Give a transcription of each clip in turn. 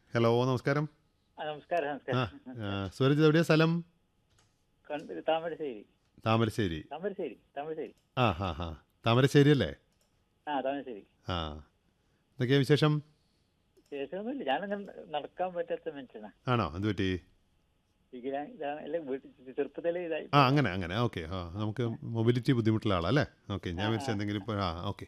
Hello നമസ്കാരം ആ, നമസ്കാരം ആ നമസ്കാരം ആ, സൂരജ് എവിടെയാ സ്ഥലം കണ്ട് താമരശ്ശേരി താമരശ്ശേരി താമരശ്ശേരി താമരശ്ശേരി ആ ഹാ ഹാ താമരശ്ശേരി അല്ലേ ആ താമരശ്ശേരി ആ എന്തൊക്കെയാ വിശേഷം ശേഷമൊന്നുമില്ല ഞാനങ്ങനെ നടക്കാൻ പറ്റാത്ത മനുഷ്യനാ ആണോ എന്ത് പറ്റി ഇങ്ങനെ ഇതാണ് അല്ലെ വീട്ടിൽ ചെറുപ്പത്തിലെ ഇതായി ആ അങ്ങനെ അങ്ങനെ ഓക്കെ ആ നമുക്ക് മൊബിലിറ്റി ബുദ്ധിമുട്ടുള്ള ആളല്ലേ ഓക്കെ ഞാൻ വിളിച്ച എന്തെങ്കിലും ഇപ്പോൾ ആ ഓക്കെ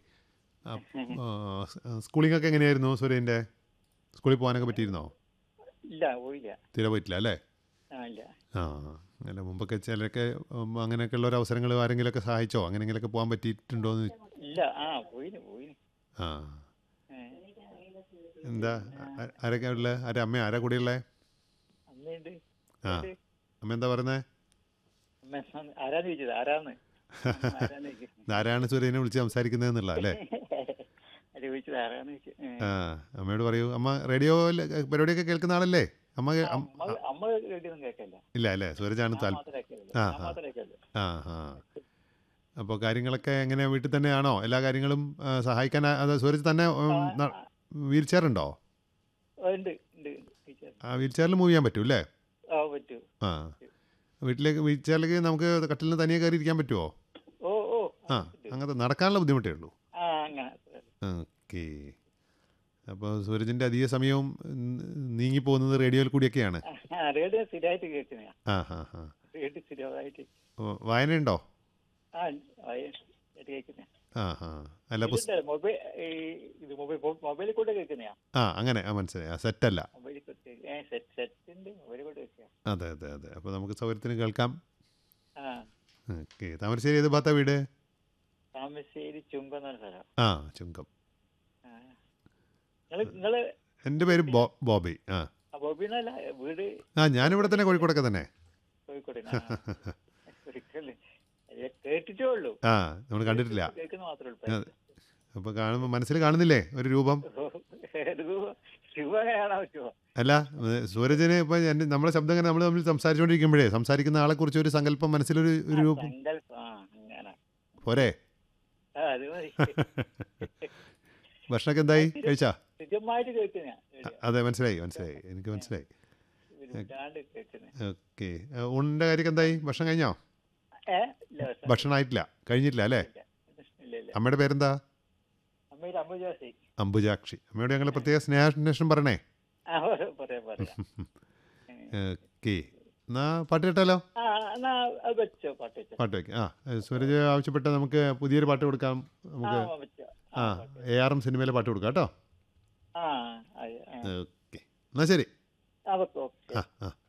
സ്കൂളിംഗ് ഒക്കെ എങ്ങനെയായിരുന്നു സൂര്യൻ്റെ സ്കൂളിൽ പോകാനൊക്കെ പറ്റിയിരുന്നോ ഇല്ല പോയില്ല തീരെ പോയിട്ടില്ല അല്ലേ ആ ഇല്ല ആ അങ്ങനെ മുമ്പൊക്കെ ചിലരൊക്കെ ഉം, അങ്ങനെയൊക്കെയുള്ള ഒരു അവസരങ്ങൾ ആരെങ്കിലുമൊക്കെ സഹായിച്ചോ അങ്ങനെയെങ്കിലൊക്കെ പോകാൻ പറ്റിയിട്ടുണ്ടോ എന്ന് ഇല്ല ആ പോയിന് പോയിന് ആ ഏ, എന്താ ആ- ആരൊക്കെ ഉള്ളത് ആരാ അമ്മ ആരാ കൂടെയുള്ളേ അമ്മയുണ്ട് ആ അമ്മ എന്താ പറയുന്നത് അമ്മ ആരാന്ന് ചോദിച്ചത് ആരാന്ന് അമ്മ ആരാന്ന് ചോദിച്ചത് ആരാണ് സൂര്യനെ വിളിച്ച് സംസാരിക്കുന്നതെന്നുള്ള അല്ലേ അത് ചോദിച്ചത് ആരാന്ന് ചോദിച്ചത് ഏ. ആ അമ്മയോട് പറയൂ അമ്മ റേഡിയോ പരിപാടിയൊക്കെ കേൾക്കുന്ന ആളല്ലേ അമ്മ ആ, അം- അമ്മ അമ്മ കേട്ടിയൊന്നും കേൾക്കല്ല ഇല്ല അല്ലേ സൂരജാണ് ഞാൻ താൽ മാത്രമേ കേൾക്കുള്ളൂ. ആ, ഞാൻ ആ. മാത്രമേ കേൾക്കുള്ളൂ. ആ ആ അപ്പോൾ കാര്യങ്ങളൊക്കെ എങ്ങനെ വീട്ടിൽ തന്നെയാണോ എല്ലാ കാര്യങ്ങളും ആ, സഹായിക്കാൻ ആ- അത് സൂരജ് തന്നെ വീൽ ചെയർ ഉണ്ടോ ആ, ഉണ്ട് ഉണ്ട് ഉണ്ട്. ടീച്ചർ ആ വീൽ ചെയറിൽ മൂവ് ചെയ്യാൻ പറ്റൂ അല്ലേ ആ പറ്റൂ ആ വീട്ടിലേക്ക് വീൽ ചെയറിലേക്ക് നമുക്ക് കട്ടിലിന് തനിയെ കയറി ഇരിക്കാൻ പറ്റുമോ ഓ ഓ ആ അങ്ങനത്തെ നടക്കാനുള്ള ബുദ്ധിമുട്ടേ ഉള്ളൂ ആ അങ്ങനെ ഓക്കെ അപ്പോൾ സൂരജിൻ്റെ അധിക സമയവും ഉം, നീങ്ങിപ്പോകുന്നത് റേഡിയോയിൽ കൂടിയൊക്കെയാണ് ആ റേഡിയോ സ്ഥിരമായിട്ട് കേൾക്കുന്നതാ ആ ഹാ ഹാ റേഡിയോ സ്ഥിരമായിട്ട് ഓ, വായനയുണ്ടോ ആ ആയിട്ട് കേൾക്കുന്നതാ ആ ഹാ അല്ല പുസ്ത ഇതുണ്ട്, മൊബൈൽ ഈ ഇത് മൊബൈൽ മൊബൈലിൽ കൂടെ കേൾക്കുന്നതാ ആ അങ്ങനെ ആ മനസ്സിലായി ആ സെറ്റല്ല മൊബൈലിൽ കൂടെ കേൾക്ക- ഏ സെറ്റ് സെറ്റ് ഉണ്ട് മൊബൈലിൽ കൂടെ കേൾക്കുക അതെ അതെ അതെ അപ്പോൾ നമുക്ക് സൗകര്യത്തിന് കേൾക്കാം ആ ഓക്കെ താമരശ്ശേരി ഏത് ഭാഗത്താ വീട് താമരശ്ശേരി ചുങ്കം എന്ന് പറഞ്ഞ സ്ഥലം ആ ചുങ്കം ആ നിങ്ങള് നിങ്ങള് എൻ്റെ പേര് ബോ ബോബി ആ ബോബിന്നല്ല വീട് ആ ഞാനിവിടെ തന്നെ കോഴിക്കോടൊക്കെ തന്നെ കോഴിക്കോട് ഒരിക്കലും കേട്ടിട്ടേ ഉള്ളൂ ആ നമ്മൾ കണ്ടിട്ടില്ല കേൾക്കുന്ന മാത്രമേ ഉള്ളൂ അതെ. അപ്പോൾ കാണുമ്പോൾ മനസ്സിൽ കാണുന്നില്ലേ ഒരു രൂപം രൂപ കാണാൻ പറ്റുമോ അല്ല ഏ, സൂരജിന് ഇപ്പം എൻ്റെ നമ്മുടെ ശബ്ദം ഇങ്ങനെ നമ്മൾ തമ്മിൽ സംസാരിച്ചുകൊണ്ടിരിക്കുമ്പോഴേ സംസാരിക്കുന്ന ആളെക്കുറിച്ച് ഒരു സങ്കല്പം മനസ്സിലൊരു ഒരു രൂപം സങ്കല്പം ആ അങ്ങനെ പോരെ ആ അത് മതി ഭക്ഷണമൊക്കെ എന്തായി കഴിച്ചാ സ്ഥിരമായിട്ട് കേൾക്കുന്ന അതെ മനസ്സിലായി മനസ്സിലായി എനിക്ക് മനസ്സിലായി വിടാണ്ട് കേൾക്കുന്ന ഓക്കെ ഊണിൻ്റെ കാര്യമൊക്കെ എന്തായി ഭക്ഷണം കഴിഞ്ഞോ ഏ ഇല്ല ഭക്ഷണം ഭക്ഷണമായിട്ടില്ല കഴിഞ്ഞിട്ടില്ല അല്ലേ ഇല്ല. ഇല്ല ഇല്ല അമ്മയുടെ പേരെന്താ അമ്മയുടെ അമ്മ ജോസി അംബുജാക്ഷി അമ്മയോട് ഞങ്ങൾ പ്രത്യേക സ്നേഹാന്വേഷണം പറയണേ ആ പറയാം പറയാം പറയാം ഓക്കെ എന്നാ പാട്ട് കേട്ടാലോ ആ എന്നാ അത് വെച്ചോ പാട്ട് വെച്ചോ പാട്ട് വയ്ക്കാം ആ ഏ, സൂരജ് ആവശ്യപ്പെട്ട നമുക്ക് പുതിയൊരു പാട്ട് കൊടുക്കാം ആ നമുക്ക് വെച്ചോ ആ എ ആർ എം സിനിമയിലെ പാട്ട് കൊടുക്കാം കേട്ടോ ആ ആ ഓക്കെ എന്നാൽ ശരി ആ വെക്കോ ആ ആ